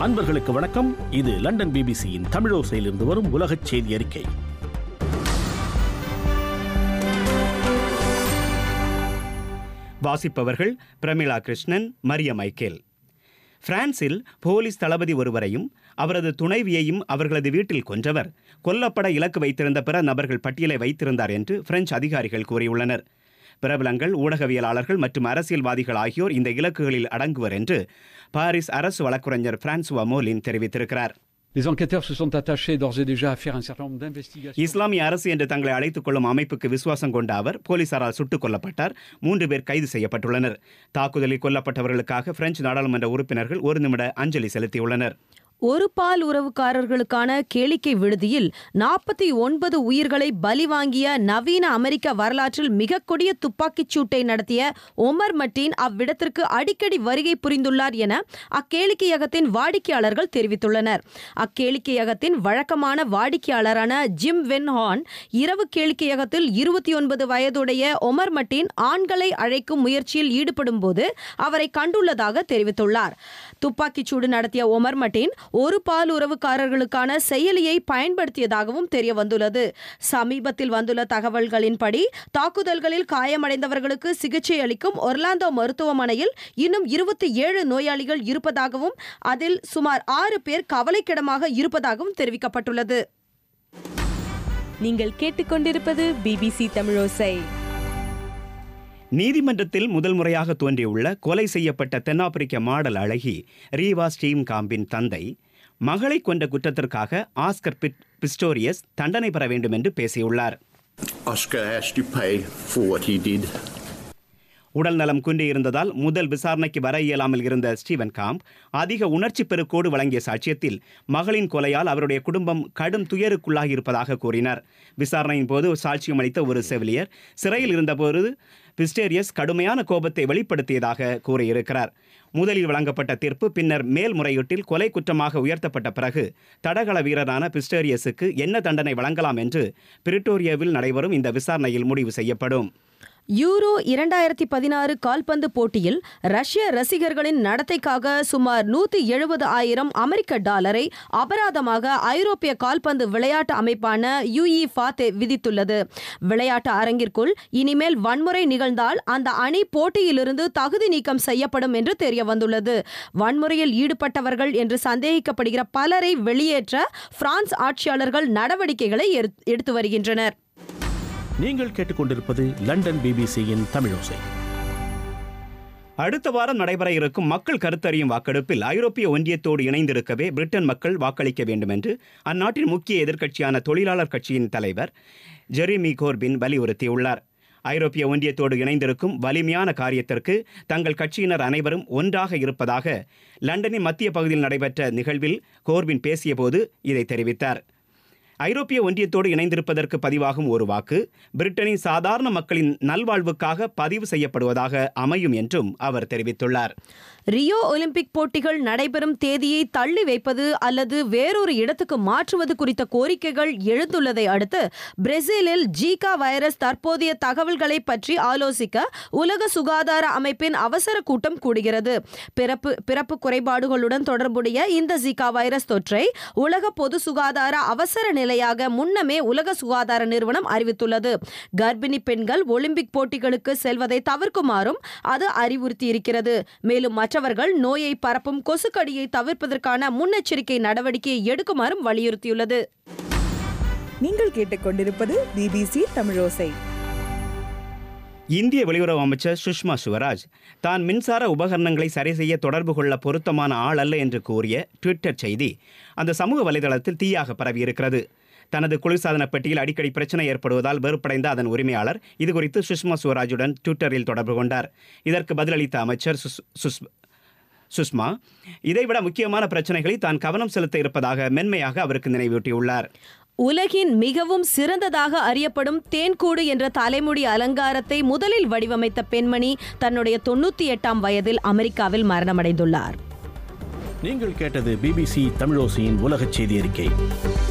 அன்பர்களுக்கு வணக்கம் இது லண்டன் பிபிசியின் தமிழோசையிலிருந்து வரும் உலகச் செய்தி அறிக்கை வாசிப்பவர்கள் பிரமிளா கிருஷ்ணன் மரிய மைக்கேல் பிரான்சில் போலீஸ் தளபதி ஒருவரையும் அவரது துணைவியையும் அவர்களது வீட்டில் கொன்றவர் கொல்லப்பட இலக்கு வைத்திருந்த பிற நபர்கள் பட்டியலை வைத்திருந்தார் என்று பிரெஞ்சு அதிகாரிகள் கூறியுள்ளனர் பிரபலங்கள் ஊடகவியலாளர்கள் மற்றும் அரசியல்வாதிகள் ஆகியோர் இந்த இலக்குகளில் அடங்குவர் என்று பாரிஸ் அரசு வழக்குரைஞர் பிரான்சுவா மோலின் தெரிவித்திருக்கிறார் Les enquêteurs se sont attachés d'ores et déjà à faire un certain nombre d'investigations. இஸ்லாமிய அரசு என்று தங்களை அழைத்துக் கொள்ளும் அமைப்புக்கு விசுவாசம் கொண்ட அவர் போலீசாரால் சுட்டுக் கொல்லப்பட்டார் மூன்று பேர் கைது செய்யப்பட்டுள்ளனர் தாக்குதலில் கொல்லப்பட்டவர்களுக்காக பிரெஞ்சு நாடாளுமன்ற உறுப்பினர்கள் ஒரு நிமிட அஞ்சலி செலுத்தியுள்ளனர் ஒரு பால் உறவுக்காரர்களுக்கான கேளிக்கை விடுதியில் நாற்பத்தி ஒன்பது உயிர்களை பலி வாங்கிய நவீன அமெரிக்க வரலாற்றில் மிக கொடிய துப்பாக்கிச் சூட்டை நடத்திய ஒமர் மட்டீன் அவ்விடத்திற்கு அடிக்கடி வருகை புரிந்துள்ளார் என அக்கேளிக்கையகத்தின் வாடிக்கையாளர்கள் தெரிவித்துள்ளனர் அக்கேளிக்கையகத்தின் வழக்கமான வாடிக்கையாளரான ஜிம் வென்ஹான் இரவு கேளிக்கையகத்தில் இருபத்தி ஒன்பது வயதுடைய ஒமர் மட்டீன் ஆண்களை அழைக்கும் முயற்சியில் ஈடுபடும் போது அவரை கண்டுள்ளதாக தெரிவித்துள்ளார் துப்பாக்கிச்சூடு நடத்திய ஒமர் மட்டீன் ஒரு பால் உறவுக்காரர்களுக்கான செயலியை பயன்படுத்தியதாகவும் தெரிய வந்துள்ளது சமீபத்தில் வந்துள்ள தகவல்களின்படி தாக்குதல்களில் காயமடைந்தவர்களுக்கு சிகிச்சை அளிக்கும் ஒர்லாந்தோ மருத்துவமனையில் இன்னும் இருபத்தி ஏழு நோயாளிகள் இருப்பதாகவும் அதில் சுமார் ஆறு பேர் கவலைக்கிடமாக இருப்பதாகவும் தெரிவிக்கப்பட்டுள்ளது நீங்கள் கேட்டுக்கொண்டிருப்பது பிபிசி தமிழோசை நீதிமன்றத்தில் முதல் முறையாக தோன்றியுள்ள கொலை செய்யப்பட்ட தென்னாப்பிரிக்க மாடல் அழகி ரீவா ஸ்டீம் காம்பின் தந்தை மகளை கொண்ட குற்றத்திற்காக ஆஸ்கர் பிட் பிஸ்டோரியஸ் தண்டனை பெற வேண்டும் என்று பேசியுள்ளார் Oscar has to pay for what he did. உடல் நலம் குன்றியிருந்ததால் முதல் விசாரணைக்கு வர இயலாமல் இருந்த ஸ்டீவன் காம்ப் அதிக உணர்ச்சி பெருக்கோடு வழங்கிய சாட்சியத்தில் மகளின் கொலையால் அவருடைய குடும்பம் கடும் துயருக்குள்ளாகி இருப்பதாக கூறினார் விசாரணையின் போது சாட்சியம் அளித்த ஒரு செவிலியர் சிறையில் இருந்தபோது பிஸ்டேரியஸ் கடுமையான கோபத்தை வெளிப்படுத்தியதாக கூறியிருக்கிறார் முதலில் வழங்கப்பட்ட தீர்ப்பு பின்னர் மேல்முறையீட்டில் கொலை குற்றமாக உயர்த்தப்பட்ட பிறகு தடகள வீரரான பிஸ்டேரியஸுக்கு என்ன தண்டனை வழங்கலாம் என்று பிரிட்டோரியாவில் நடைபெறும் இந்த விசாரணையில் முடிவு செய்யப்படும் யூரோ இரண்டாயிரத்தி பதினாறு கால்பந்து போட்டியில் ரஷ்ய ரசிகர்களின் நடத்தைக்காக சுமார் நூத்தி எழுபது ஆயிரம் அமெரிக்க டாலரை அபராதமாக ஐரோப்பிய கால்பந்து விளையாட்டு அமைப்பான யுஇஃபா விதித்துள்ளது விளையாட்டு அரங்கிற்குள் இனிமேல் வன்முறை நிகழ்ந்தால் அந்த அணி போட்டியிலிருந்து தகுதி நீக்கம் செய்யப்படும் என்று தெரிய வந்துள்ளது வன்முறையில் ஈடுபட்டவர்கள் என்று சந்தேகிக்கப்படுகிற பலரை வெளியேற்ற பிரான்ஸ் ஆட்சியாளர்கள் நடவடிக்கைகளை எடுத்து- எடுத்து வருகின்றனர் நீங்கள் கேட்டுக்கொண்டிருப்பது லண்டன் பிபிசியின் தமிழோசை அடுத்த வாரம் நடைபெற இருக்கும் மக்கள் கருத்தறியும் வாக்கெடுப்பில் ஐரோப்பிய ஒன்றியத்தோடு இணைந்திருக்கவே பிரிட்டன் மக்கள் வாக்களிக்க வேண்டும் என்று அந்நாட்டின் முக்கிய எதிர்க்கட்சியான தொழிலாளர் கட்சியின் தலைவர் ஜெரிமி கோர்பின் வலியுறுத்தியுள்ளார் ஐரோப்பிய ஒன்றியத்தோடு இணைந்திருக்கும் வலிமையான காரியத்திற்கு தங்கள் கட்சியினர் அனைவரும் ஒன்றாக இருப்பதாக லண்டனின் மத்திய பகுதியில் நடைபெற்ற நிகழ்வில் கோர்பின் பேசியபோது இதை தெரிவித்தார் ஐரோப்பிய ஒன்றியத்தோடு இணைந்திருப்பதற்கு பதிவாகும் ஒரு வாக்கு பிரிட்டனின் சாதாரண மக்களின் நல்வாழ்வுக்காக பதிவு செய்யப்படுவதாக அமையும் என்றும் அவர் தெரிவித்துள்ளார் ரியோ ஒலிம்பிக் போட்டிகள் நடைபெறும் தேதியை தள்ளி வைப்பது அல்லது வேறொரு இடத்துக்கு மாற்றுவது குறித்த கோரிக்கைகள் எழுந்துள்ளதை அடுத்து பிரேசிலில் ஜீகா வைரஸ் தற்போதைய தகவல்களை பற்றி ஆலோசிக்க உலக சுகாதார அமைப்பின் அவசர கூட்டம் கூடுகிறது பிறப்பு பிறப்பு குறைபாடுகளுடன் தொடர்புடைய இந்த ஜீகா வைரஸ் தொற்றை உலக பொது சுகாதார அவசர நிலையாக முன்னமே உலக சுகாதார நிறுவனம் அறிவித்துள்ளது கர்ப்பிணி பெண்கள் ஒலிம்பிக் போட்டிகளுக்கு செல்வதை தவிர்க்குமாறும் அது அறிவுறுத்தியிருக்கிறது மேலும் மற்றவர்கள் நோயை பரப்பும் கொசுக்கடியை தவிர்ப்பதற்கான முன்னெச்சரிக்கை நடவடிக்கையை எடுக்குமாறும் வலியுறுத்தியுள்ளது நீங்கள் கேட்டுக்கொண்டிருப்பது பிபிசி தமிழோசை இந்திய வெளியுறவு அமைச்சர் சுஷ்மா சுவராஜ் தான் மின்சார உபகரணங்களை சரி செய்ய தொடர்பு கொள்ள பொருத்தமான ஆள் அல்ல என்று கூறிய ட்விட்டர் செய்தி அந்த சமூக வலைதளத்தில் தீயாக பரவியிருக்கிறது தனது குளிர்சாதன பெட்டியில் அடிக்கடி பிரச்சனை ஏற்படுவதால் வெறுப்படைந்த அதன் உரிமையாளர் இதுகுறித்து சுஷ்மா சுவராஜுடன் ட்விட்டரில் தொடர்பு கொண்டார் இதற்கு பதிலளித்த அமைச்சர் சுஸ் சுஸ் சுஷ்மா இதைவிட முக்கியமான பிரச்சனைகளை தான் கவனம் செலுத்த இருப்பதாக மென்மையாக அவருக்கு நினைவூட்டியுள்ளார் உலகின் மிகவும் சிறந்ததாக அறியப்படும் தேன்கூடு என்ற தலைமுடி அலங்காரத்தை முதலில் வடிவமைத்த பெண்மணி தன்னுடைய தொண்ணூத்தி எட்டாம் வயதில் அமெரிக்காவில் மரணமடைந்துள்ளார் நீங்கள் கேட்டது பிபிசி தமிழோசையின் உலகச் செய்தி அறிக்கை